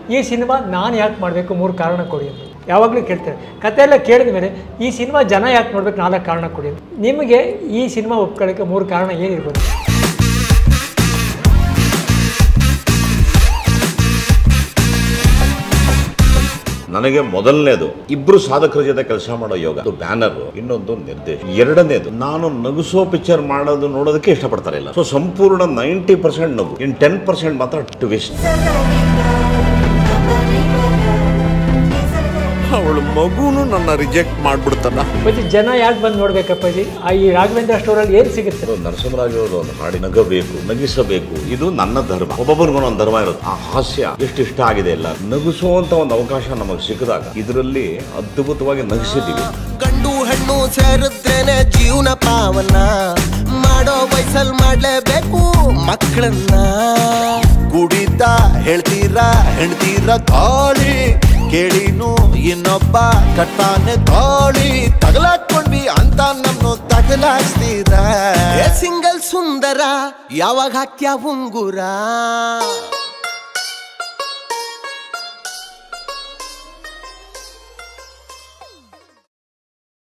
ಈ ಸಿನಿಮಾ ನಾನು ಯಾಕೆ ಮಾಡಬೇಕು ಮೂರು ಕಾರಣ ಕೊಡಿ ಅಂತ ಯಾವಾಗಲೂ ಕೇಳ್ತಾರೆ ಕತೆ ಎಲ್ಲ ಕೇಳಿದ ಮೇಲೆ ಈ ಸಿನಿಮಾ ಜನ ಯಾಕೆ ನೋಡ್ಬೇಕು ನಾಲ್ಕು ಕಾರಣ ಕೊಡಿ ಅಂತ ನಿಮಗೆ ಈ ಸಿನಿಮಾ ಒಪ್ಕೊಳ್ಳೋಕ್ಕೆ ಮೂರು ಕಾರಣ ಏನಿರ್ಬೋದು ನನಗೆ ಮೊದಲನೇದು ಇಬ್ರು ಸಾಧಕರ ಜೊತೆ ಕೆಲಸ ಮಾಡೋ ಯೋಗ ಅದು ಬ್ಯಾನರ್ ಇನ್ನೊಂದು ನಿರ್ದೇಶ ಎರಡನೇದು ನಾನು ನಗಿಸೋ ಪಿಕ್ಚರ್ ಮಾಡೋದು ನೋಡೋದಕ್ಕೆ ಇಷ್ಟಪಡ್ತಾರೆ ಇಲ್ಲ ಸೊ ಸಂಪೂರ್ಣ ನೈಂಟಿ ಪರ್ಸೆಂಟ್ ನಗು ಇನ್ ಟೆನ್ ಪರ್ಸೆಂಟ್ ಮಾತ್ರ ಟ್ವಿಸ್ಟ್ ಅವಳು ಮಗುನು ನನ್ನ ರಿಜೆಕ್ಟ್ ಮಾಡ್ಬಿಡ್ತಾನ ಅಪ್ಪಾಜಿ ಜನ ಯಾಕೆ ಬಂದು ನೋಡ್ಬೇಕಪ್ಪಾಜಿ ಆ ಈ ರಾಘವೇಂದ್ರ ಸ್ಟೋರಲ್ಲಿ ಏನು ಸಿಗುತ್ತೆ ಅದು ನರಸಿಂಹರಾಜ್ ಅವರು ಒಂದು ಹಾಡಿ ನಗಬೇಕು ನಗಿಸಬೇಕು ಇದು ನನ್ನ ಧರ್ಮ ಒಬ್ಬೊಬ್ಬರಿಗೂ ಒಂದು ಧರ್ಮ ಇರುತ್ತೆ ಆ ಹಾಸ್ಯ ಎಷ್ಟು ಇಷ್ಟ ಆಗಿದೆ ಇಲ್ಲ ನಗಿಸುವಂತ ಒಂದು ಅವಕಾಶ ನಮಗೆ ಸಿಕ್ಕಿದಾಗ ಇದರಲ್ಲಿ ಅದ್ಭುತವಾಗಿ ನಗಿಸಿದ್ದೀವಿ ಗಂಡು ಹೆಣ್ಣು ಸೇರಿದ್ರೇನೆ ಜೀವನ ಪಾವನ ಮಾಡೋ ವಯಸ್ಸಲ್ ಮಾಡ್ಲೇಬೇಕು ಮಕ್ಕಳನ್ನ ಕುಡಿತ ಹೇಳ್ತೀರಾ ಹೆಣ್ತೀರ ತಾಳಿ ಕೇಳಿನು ಇನ್ನೊಬ್ಬ ಕಟ್ತಾನೆ ತಾಳಿ ತಗಲಾಕೊಂಡ್ವಿ ಅಂತ ನಮ್ನು ತಗಲಾಕ್ಸ್ತೀರ ಸಿಂಗಲ್ ಸುಂದರ ಯಾವಾಗ ಹಾಕ್ಯ ಉಂಗುರ